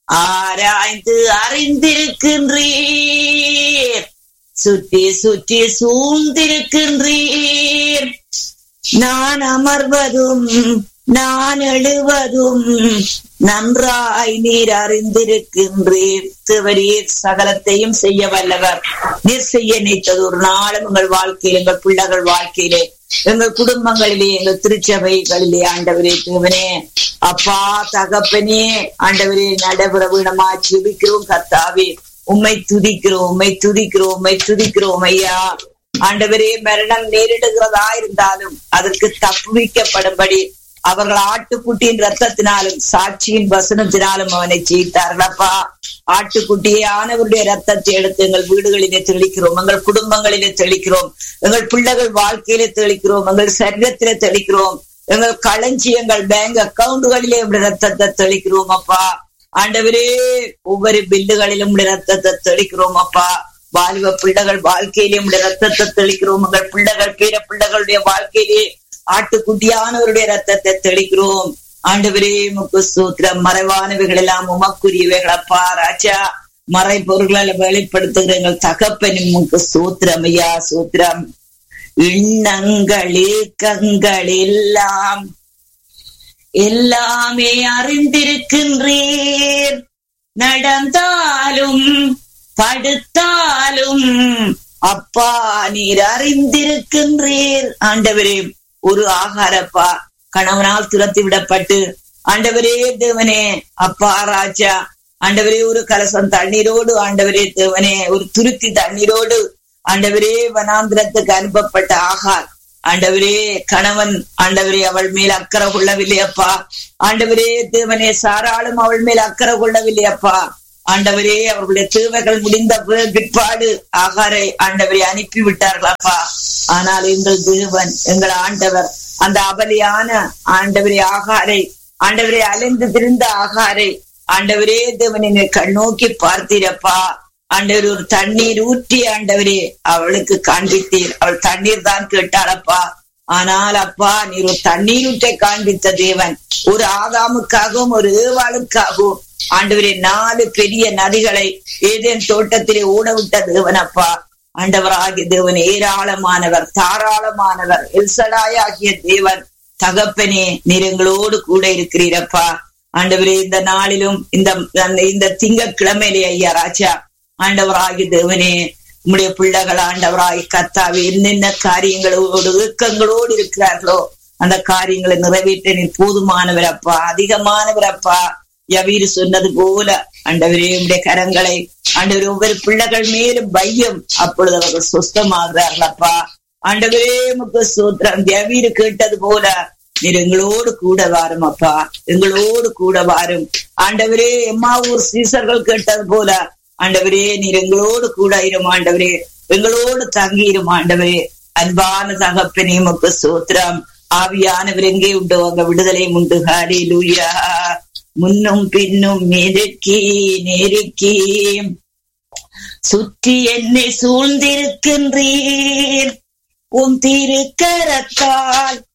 ஆராய்ந்து அறிந்திருக்கின்றீர் சுற்றி சுற்றி சூழ்ந்திருக்கின்றீர் நான் அமர்வதும் நான் எழுவதும் நன்றாய் நீர் அறிந்திருக்கின்றீர் தேவரீர் சகலத்தையும் செய்ய வல்லவர் நீர் செய்ய நினைத்தது ஒரு நாளும் எங்கள் வாழ்க்கையில் எங்கள் பிள்ளைகள் வாழ்க்கையிலே எங்கள் குடும்பங்களிலே எங்கள் திருச்சபைகளிலே ஆண்டவரே தேவனே அப்பா தகப்பனே ஆண்டவரே நடைபெற வீணமா ஜெபிக்கிறோம் கத்தாவே உம்மை துதிக்கிறோம் உம்மை துதிக்கிறோம் உம்மை துதிக்கிறோம் ஐயா ஆண்டவரே மரணம் நேரிடுகிறதா இருந்தாலும் அதற்கு தப்புவிக்கப்படும்படி அவர்கள் ஆட்டுக்குட்டியின் ரத்தத்தினாலும் சாட்சியின் வசனத்தினாலும் அவனை ஜெயித்தார்களப்பா ஆட்டுக்குட்டியானவருடைய ரத்தத்தை எடுத்து எங்கள் வீடுகளிலே தெளிக்கிறோம் எங்கள் குடும்பங்களிலே தெளிக்கிறோம் எங்கள் பிள்ளைகள் வாழ்க்கையிலே தெளிக்கிறோம் எங்கள் சரீரத்திலே தெளிக்கிறோம் எங்கள் களஞ்சியங்கள் பேங்க் அக்கவுண்டுகளிலே ரத்தத்தை தெளிக்கிறோம் அப்பா ஆண்டவரே ஒவ்வொரு பில்லுகளிலும் ரத்தத்தை தெளிக்கிறோம் அப்பா வாலிப பிள்ளைகள் வாழ்க்கையிலே உடைய ரத்தத்தை தெளிக்கிறோம் உங்கள் பிள்ளைகள் பேர பிள்ளைகளுடைய வாழ்க்கையிலே ஆட்டுக்குட்டியானவருடைய ரத்தத்தை தெளிக்கிறோம் ஆண்டவரே முக்கு சூத்திரம் மறைவானவைகள் எல்லாம் உமக்குரியவைகள் அப்பா ராஜா மறை பொருள்களை வெளிப்படுத்துகிற எங்கள் தகப்பனின் முக்கு சூத்திரம் ஐயா சூத்திரம் எண்ணங்கள் ஏக்கங்கள் எல்லாம் எல்லாமே அறிந்திருக்கின்றீர் நடந்தாலும் படுத்தாலும் அப்பா நீர் அறிந்திருக்கின்றீர் ஆண்டவரே ஒரு ஆகாரப்பா கணவனால் துரத்தி விடப்பட்டு ஆண்டவரே தேவனே அப்பா ராஜா ஆண்டவரே ஒரு கலசம் தண்ணீரோடு ஆண்டவரே தேவனே ஒரு துருத்தி தண்ணீரோடு ஆண்டவரே வனாந்திரத்துக்கு அனுப்பப்பட்ட ஆகார் ஆண்டவரே கணவன் ஆண்டவரே அவள் மேல் அக்கறை கொள்ளவில்லை அப்பா ஆண்டவரே தேவனே சாராளும் அவள் மேல் அக்கறை கொள்ளவில்லை அப்பா ஆண்டவரே அவர்களுடைய தேவைகள் முடிந்த பிற்பாடு ஆகாரை ஆண்டவரை அனுப்பி விட்டார்களாப்பா ஆனால் எங்கள் தேவன் எங்கள் ஆண்டவர் அந்த அபலியான ஆண்டவரே ஆகாரை ஆண்டவரே அலைந்து திரிந்த ஆகாரை ஆண்டவரே தேவனை கண்ணோக்கி பார்த்தீரப்பா ஆண்டவர் ஒரு தண்ணீர் ஊற்றி ஆண்டவரே அவளுக்கு காண்பித்தீர் அவள் தண்ணீர் தான் கேட்டாளப்பா ஆனால் அப்பா நீர் ஒரு தண்ணீர் ஊற்றை காண்பித்த தேவன் ஒரு ஆதாமுக்காகவும் ஒரு ஏவாளுக்காகவும் ஆண்டவரே நாலு பெரிய நதிகளை ஏதேன் தோட்டத்திலே ஓட விட்ட தேவன் அப்பா ஆண்டவராகிய தேவன் ஏராளமானவர் தாராளமானவர் எல்சடாய் ஆகிய தேவன் தகப்பனே நீர் எங்களோடு கூட இருக்கிறீரப்பா ஆண்டவரே இந்த நாளிலும் இந்த இந்த திங்கக்கிழமையிலே ஐயா ராஜா ஆண்டவராகிய தேவனே உம்முடைய பிள்ளைகள் ஆண்டவராய் கத்தாவே என்னென்ன காரியங்களோடு இயக்கங்களோடு இருக்கிறார்களோ அந்த காரியங்களை நிறைவேற்ற நீர் போதுமானவர் அப்பா ஆதிகமானவர் அப்பா யவீர் சொன்னது போல ஆண்டவரே உடைய கரங்களை ஆண்டவர் ஒவ்வொரு பிள்ளைகள் மேலும் பையம் அப்பொழுது அவர்கள் சொஸ்தமாகிறார்கள் அப்பா ஆண்டவரே முக்கு சூத்திரம் யவீர் கேட்டது போல நீர் எங்களோடு கூட வாரும் அப்பா எங்களோடு கூட வாரும் ஆண்டவரே எம்மாவூர் சீசர்கள் கேட்டது போல ஆண்டவரே நீர் எங்களோடு கூட இரும் ஆண்டவரே எங்களோடு தங்கி இரும் ஆண்டவரே அன்பான தகப்பனே முக்கு சூத்திரம் ஆவியானவர் எங்கே உண்டு அங்க விடுதலை உண்டு ஹாரி லூயா முன்னும் பின்னும் நெருக்கி நெருக்கி சுற்றி என்னை சூழ்ந்திருக்கின்றீர் உன் திருக்கரத்தால்